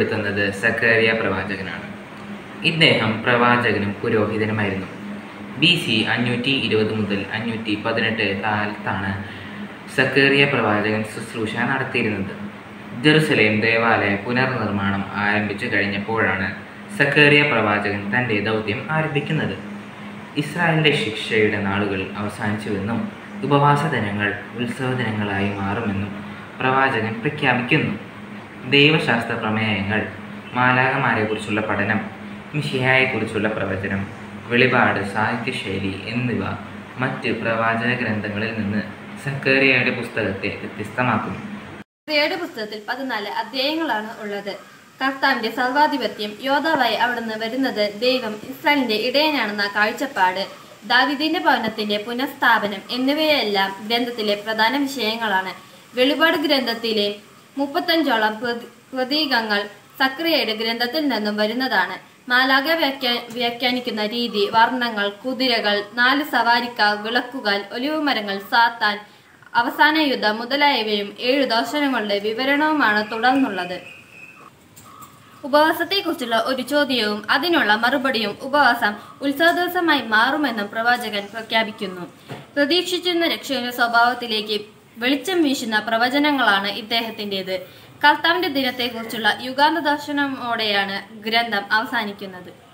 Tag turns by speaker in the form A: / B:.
A: ഉൾപ്പെടുത്തുന്നത് സക്കറിയ പ്രവാചകനാണ് ഇദ്ദേഹം പ്രവാചകനും പുരോഹിതനുമായിരുന്നു ബി സി അഞ്ഞൂറ്റി ഇരുപത് മുതൽ അഞ്ഞൂറ്റി പതിനെട്ട് കാലത്താണ് സക്കേറിയ പ്രവാചകൻ ശുശ്രൂഷ നടത്തിയിരുന്നത് ജെറുസലേം ദേവാലയ പുനർനിർമ്മാണം ആരംഭിച്ചു കഴിഞ്ഞപ്പോഴാണ് സക്കേറിയ പ്രവാചകൻ തൻ്റെ ദൗത്യം ആരംഭിക്കുന്നത് ഇസ്രായേലിൻ്റെ ശിക്ഷയുടെ നാളുകൾ അവസാനിച്ചുവെന്നും ഉപവാസ ദിനങ്ങൾ ഉത്സവ ദിനങ്ങളായി മാറുമെന്നും പ്രവാചകൻ പ്രഖ്യാപിക്കുന്നു ദൈവശാസ്ത്ര പ്രമേയങ്ങൾ മാലാകമാരെക്കുറിച്ചുള്ള പഠനം മിഷിഹായെക്കുറിച്ചുള്ള പ്രവചനം വെളിപാട് സാഹിത്യശൈലി എന്നിവ മറ്റ് പ്രവാചക ഗ്രന്ഥങ്ങളിൽ നിന്ന് സക്കേറിയയുടെ പുസ്തകത്തെ വ്യത്യസ്തമാക്കുന്നു
B: ഏഴ് പുസ്തകത്തിൽ പതിനാല് അധ്യായങ്ങളാണ് ഉള്ളത് കർത്താവിന്റെ സർവാധിപത്യം യോദ്ധാവായി അവിടുന്ന് വരുന്നത് ദൈവം ഇസ്രായേലിന്റെ ഇടയനാണെന്ന കാഴ്ചപ്പാട് ദാവിദിന്റെ ഭവനത്തിന്റെ പുനഃസ്ഥാപനം എന്നിവയെല്ലാം ഗ്രന്ഥത്തിലെ പ്രധാന വിഷയങ്ങളാണ് വെളിപാട് ഗ്രന്ഥത്തിലെ മുപ്പത്തഞ്ചോളം പ്രതി- പ്രതീകങ്ങൾ സക്രിയയുടെ ഗ്രന്ഥത്തിൽ നിന്നും വരുന്നതാണ് മാലാക വ്യാഖ്യാ വ്യാഖ്യാനിക്കുന്ന രീതി വർണ്ണങ്ങൾ കുതിരകൾ നാല് സവാരിക്കാർ വിളക്കുകൾ ഒലിവുമരങ്ങൾ സാത്താൻ അവസാന യുദ്ധം മുതലായവയും ഏഴു ദർശനങ്ങളുടെ വിവരണവുമാണ് തുടർന്നുള്ളത് ഉപവാസത്തെക്കുറിച്ചുള്ള ഒരു ചോദ്യവും അതിനുള്ള മറുപടിയും ഉപവാസം ഉത്സവ ദിവസമായി മാറുമെന്നും പ്രവാചകൻ പ്രഖ്യാപിക്കുന്നു പ്രതീക്ഷിച്ചിരുന്ന രക്ഷയുടെ സ്വഭാവത്തിലേക്ക് വെളിച്ചം വീശുന്ന പ്രവചനങ്ങളാണ് ഇദ്ദേഹത്തിൻ്റെത് കർത്താവിന്റെ ദിനത്തെക്കുറിച്ചുള്ള യുഗാന്ത ദർശനമോടെയാണ് ഗ്രന്ഥം അവസാനിക്കുന്നത്